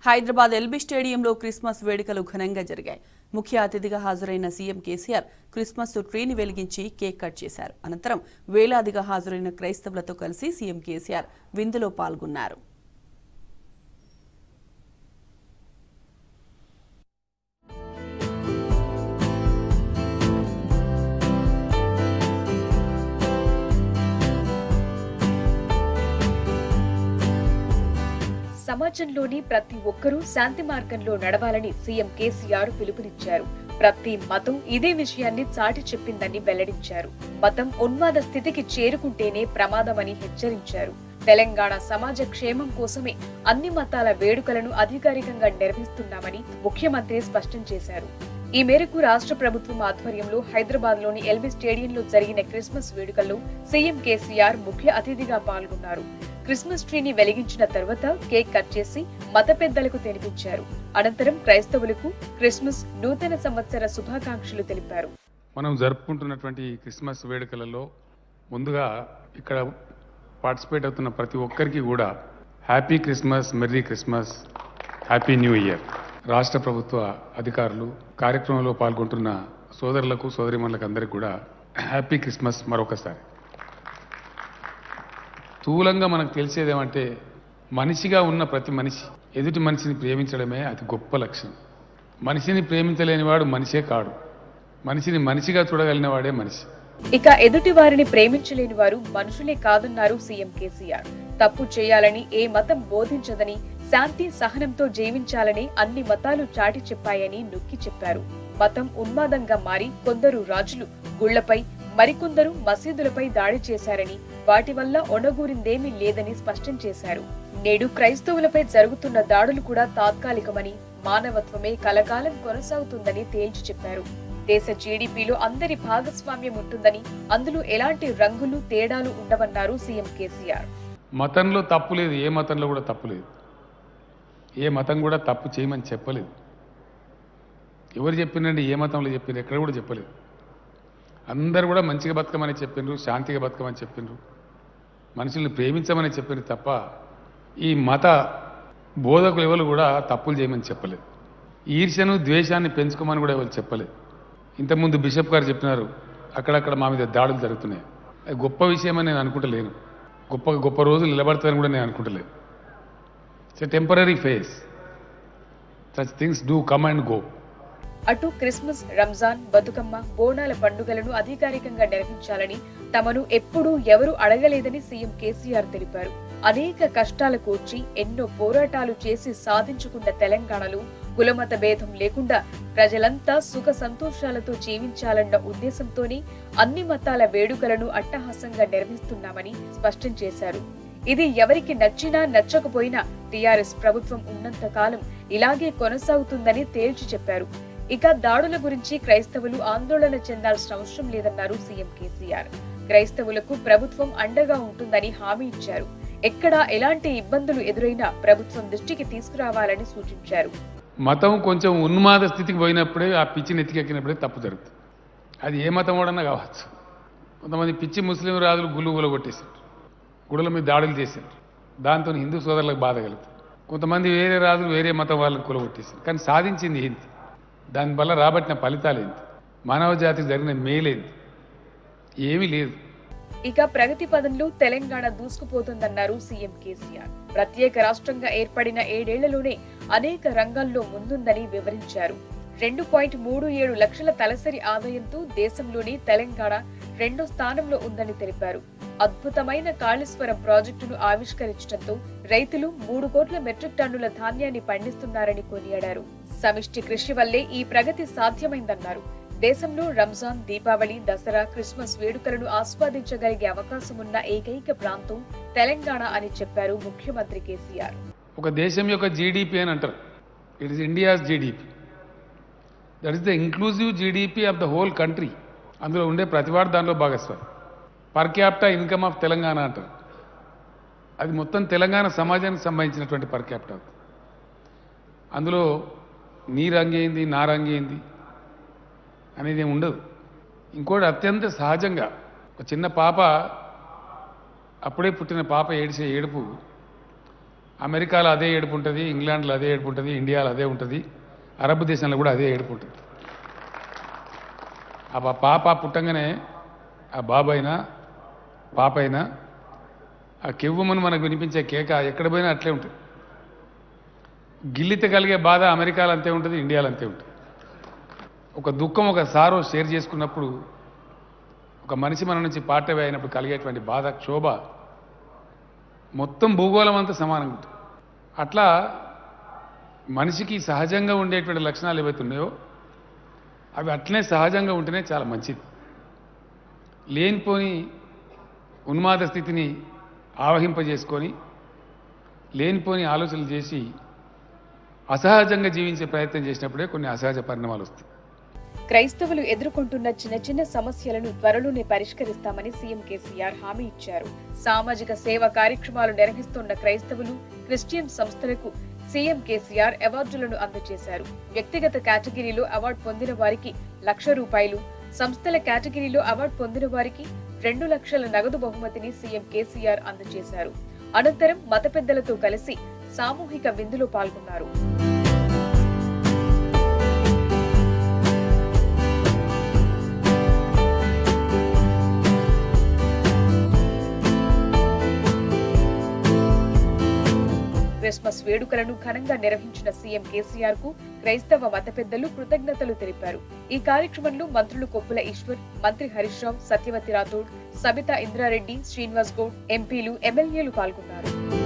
Hyderabad LB స్టేడియంలో Christmas వేడుకలు ఘనంగా జరిగాయి ముఖ్య అతిథిగా హాజరైన సీఎం కేసీఆర్ క్రిస్మస్ ట్రీని వెలిగించి కేక్ కట్ చేశారు అనంతరం వేలాదిగా హాజరైన క్రైస్తవులతో కలిసి సీఎం కేసీఆర్ విందులో పాల్గొన్నారు సమాజంలోని ప్రతి ఒక్కరూ శాంతి మార్గంలో నడవాలని సీఎం కేసీఆర్ పిలుపునిచ్చారు ప్రతి మతం ఇదే విషయాన్ని చాటి చెప్పిందని వెల్లడించారు మతం ఉన్మాద స్థితికి చేరుకుంటేనే ప్రమాదమని హెచ్చరించారు తెలంగాణ సమాజ క్షేమం కోసమే అన్ని మతాల వేడుకలను అధికారికంగా నిర్వహిస్తున్నామని ముఖ్యమంత్రి స్పష్టం చేశారు ఈ మేరకు రాష్ట్ర ప్రభుత్వం ఆధ్వర్యంలో హైదరాబాద్ లోని ఎల్బీ స్టేడియంలో జరిగిన క్రిస్మస్ వేడుకల్లో సీఎం కేసీఆర్ ముఖ్య అతిథిగా పాల్గొన్నారు క్రిస్మస్ ట్రీని వెలిగించిన తర్వాత కేక్ కట్ చేసి మత పెద్దలకు తినిపించారు అనంతరం క్రైస్తవులకు క్రిస్మస్ నూతన సంవత్సర శుభాకాంక్షలు తెలిపారు మనం జరుపుకుంటున్నటువంటి ఈ క్రిస్మస్ వేడుకలలో ముందుగా ఇక్కడ పార్టిసిపేట్ అవుతున్న ప్రతి ఒక్కరికి కూడా happy Christmas merry Christmas happy new year రాష్ట్ర ప్రభుత్వ అధికారులు కార్యక్రమంలో పాల్గొంటున్న సోదరులకు సోదరిమణులకు అందరికీ కూడా హ్యాపీ క్రిస్మస్ మరొకసారి స్థూలంగా మనకు తెలిసేదేమంటే మనిషిగా ఉన్న ప్రతి మనిషి ఎదుటి మనిషిని ప్రేమించడమే అతి గొప్ప లక్షణం మనిషిని ప్రేమించలేని వాడు మనిషే కాడు మనిషిని మనిషిగా చూడగలిగిన వాడే మనిషి ఇక ఎదుటి వారిని ప్రేమించలేని వారు మనుషులే కాదన్నారు సీఎం కేసీఆర్ తప్పు చేయాలని ఏ మతం బోధించదని శాంతి సహనంతో జీవించాలని అన్ని మతాలు చాటి చెప్పాయని నొక్కి చెప్పారు మతం ఉన్మాదంగా మారి కొందరు రాజులు గుళ్లపై మరికొందరు మసీదులపై దాడి చేశారని వాటి వల్ల ఒనగూరిందేమీ లేదని స్పష్టం చేశారు నేడు క్రైస్తవులపై జరుగుతున్న దాడులు కూడా తాత్కాలికమని మానవత్వమే కలకాలం కొనసాగుతుందని తేల్చి చెప్పారు దేశ జీడీపీలో అందరి భాగస్వామ్యం ఉంటుందని అందులో ఎలాంటి రంగులు తేడాలు ఉండవన్నారు సీఎం కేసీఆర్ మతంలో తప్పు లేదు ఏ మతంలో కూడా తప్పు లేదు ఏ మతం కూడా తప్పు చేయమని చెప్పలేదు ఎవరు చెప్పినండి ఏ మతంలో చెప్పిండ్రు ఎక్కడ కూడా చెప్పలేదు అందరు కూడా మంచిగా బతకమని చెప్పిండ్రు శాంతిగా బతకమని చెప్పిండ్రు మనుషుల్ని ప్రేమించమని చెప్పిండ్రు తప్ప ఈ మత బోధకులు ఎవరు కూడా తప్పులు చేయమని చెప్పలేదు ఈర్ష్యను ద్వేషాన్ని పెంచుకోమని కూడా ఎవరు చెప్పలేదు ఇంతకుముందు బిషప్ గారు చెప్పినారు అక్కడక్కడ మా మీద దాడులు జరుగుతున్నాయి అది గొప్ప విషయమని నేను అనుకుంటలేను గొప్ప గొప్ప రోజులు నిలబడతారని కూడా నేను అనుకుంటలేదు it's temporary phase such things do come and go అటు క్రిస్మస్ రంజాన్ బతుకమ్మ బోనాల పండుగలను అధికారికంగా నిర్వహించాలని తమను ఎప్పుడూ ఎవరు అడగలేదని సీఎం కేసీఆర్ తెలిపారు అనేక కష్టాలు కూర్చి ఎన్నో పోరాటాలు చేసి సాధించుకున్న తెలంగాణలో కులమత భేదం లేకుండా ప్రజలంతా సుఖ సంతోషాలతో జీవించాలన్న ఉద్దేశంతోనే అన్ని మతాల వేడుకలను అట్టహాసంగా నిర్వహిస్తున్నామని స్పష్టం చేశారు ఇది ఎవరికి నచ్చినా నచ్చకపోయినా టీఆర్ఎస్ ప్రభుత్వం ఉన్నంత కాలం ఇలాగే కొనసాగుతుందని తేల్చి చెప్పారు ఇక దాడుల గురించి క్రైస్తవులు ఆందోళన చెందాల్సిన అవసరం లేదన్నారు సీఎం కేసీఆర్ క్రైస్తవులకు ప్రభుత్వం అండగా ఉంటుందని హామీ ఇచ్చారు ఎక్కడా ఎలాంటి ఇబ్బందులు ఎదురైనా ప్రభుత్వం దృష్టికి తీసుకురావాలని సూచించారు మతం కొంచెం ఉన్మాద స్థితికి పోయినప్పుడే ఆ పిచ్చిని ఎత్తికెక్కినప్పుడే తప్పు జరుగుతుంది అది ఏ మతం వాడన్నా కావచ్చు కొంతమంది పిచ్చి ముస్లిం రాజులు గుళ్ళు గుల కొట్టేశారు గుడుల మీద దాడులు చేశారు దాంతో హిందూ సోదరులకు బాధ కలుగుతుంది కొంతమంది వేరే రాజులు వేరే మతం వాళ్ళని కొలగొట్టేశారు కానీ సాధించింది ఏంటి దానివల్ల రాబట్టిన ఫలితాలు ఏంటి మానవ జాతికి జరిగిన మేలేంటి ఏమీ లేదు ఇక ప్రగతి పదంలో తెలంగాణ దూసుకుపోతుందన్నారు సీఎం కేసీఆర్ ప్రత్యేక రాష్ట్రంగా ఏర్పడిన ఏడేళ్లలోనే అనేక రంగాల్లో ముందుందని వివరించారు రెండు పాయింట్ మూడు ఏడు లక్షల తలసరి ఆదాయంతో దేశంలోని తెలంగాణ రెండో స్థానంలో ఉందని తెలిపారు అద్భుతమైన కాళేశ్వరం ప్రాజెక్టును ఆవిష్కరించడంతో రైతులు మూడు కోట్ల మెట్రిక్ టన్నుల ధాన్యాన్ని పండిస్తున్నారని కొనియాడారు సమిష్టి కృషి వల్లే ఈ ప్రగతి సాధ్యమైందన్నారు దేశంలో రంజాన్ దీపావళి దసరా క్రిస్మస్ వేడుకలను ఆస్వాదించగలిగే అవకాశం ఉన్న ఏకైక ప్రాంతం తెలంగాణ అని చెప్పారు ముఖ్యమంత్రి కేసీఆర్ ఒక దేశం యొక్క జీడిపి అని అంటారు it is India's GDP that is the inclusive GDP of the whole country అందులో ఉండే ప్రతివాడు దానిలో భాగస్వామి per capita income of Telangana అంటారు అది మొత్తం తెలంగాణ సమాజానికి సంబంధించినటువంటి పర్ క్యాపిటా అందులో నీ రంగేంది నా రంగేంది అనేది ఏమి ఉండదు ఇంకోటి అత్యంత సహజంగా ఒక చిన్న పాప అప్పుడే పుట్టిన పాప ఏడిసే ఏడుపు అమెరికాలో అదే ఏడుపు ఉంటుంది ఇంగ్లాండ్లో అదే ఏడుపు ఉంటుంది ఇండియాలో అదే ఉంటుంది అరబ్ దేశంలో కూడా అదే ఏడుపు ఉంటుంది ఆ పా- పాప పుట్టంగానే ఆ బాబు అయినా పాప అయినా ఆ కెవ్వమని మనకు వినిపించే కేక ఎక్కడ పోయినా అట్లే ఉంటుంది గిల్లిత కలిగే బాధ అమెరికాలో అంతే ఉంటుంది ఇండియాలో అంతే ఉంటుంది ఒక దుఃఖం ఒక సారో షేర్ చేసుకున్నప్పుడు ఒక మనిషి మన నుంచి పార్ట్ అవే అయినప్పుడు కలిగేటువంటి బాధ క్షోభ మొత్తం భూగోళం అంతా సమానంగా ఉంటుంది అట్లా మనిషికి సహజంగా ఉండేటువంటి లక్షణాలు ఏవైతే ఉన్నాయో అవి అట్లనే సహజంగా ఉంటేనే చాలా మంచిది లేనిపోని ఉన్మాద స్థితిని ఆవహింపజేసుకొని లేనిపోని ఆలోచనలు చేసి అసహజంగా జీవించే ప్రయత్నం చేసినప్పుడే కొన్ని అసహజ పరిణామాలు వస్తాయి క్రైస్తవులు ఎదుర్కొంటున్న చిన్న చిన్న సమస్యలను త్వరలోనే పరిష్కరిస్తామని సీఎం కేసీఆర్ హామీ ఇచ్చారు సామాజిక సేవ కార్యక్రమాలు నిర్వహిస్తున్న క్రైస్తవులు క్రిస్టియన్ సంస్థలకు సీఎం కేసీఆర్ అవార్డులను అందజేశారు వ్యక్తిగత కేటగిరీలో అవార్డు పొందిన వారికి లక్ష రూపాయలు సంస్థల కేటగిరీలో అవార్డు పొందిన వారికి రెండు లక్షల నగదు బహుమతిని సీఎం కేసీఆర్ అందజేశారు అనంతరం మత పెద్దలతో కలిసి సామూహిక విందులో పాల్గొన్నారు క్రిస్మస్ వేడుకలను ఘనంగా నిర్వహించిన సీఎం కేసీఆర్ కు క్రైస్తవ మత పెద్దలు కృతజ్ఞతలు తెలిపారు ఈ కార్యక్రమంలో మంత్రులు కొప్పుల ఈశ్వర్ మంత్రి హరీష్ రావు సత్యవతి రాథోడ్ సబితా ఇంద్రారెడ్డి శ్రీనివాస్ గౌడ్ ఎంపీలు ఎమ్మెల్యేలు పాల్గొన్నారు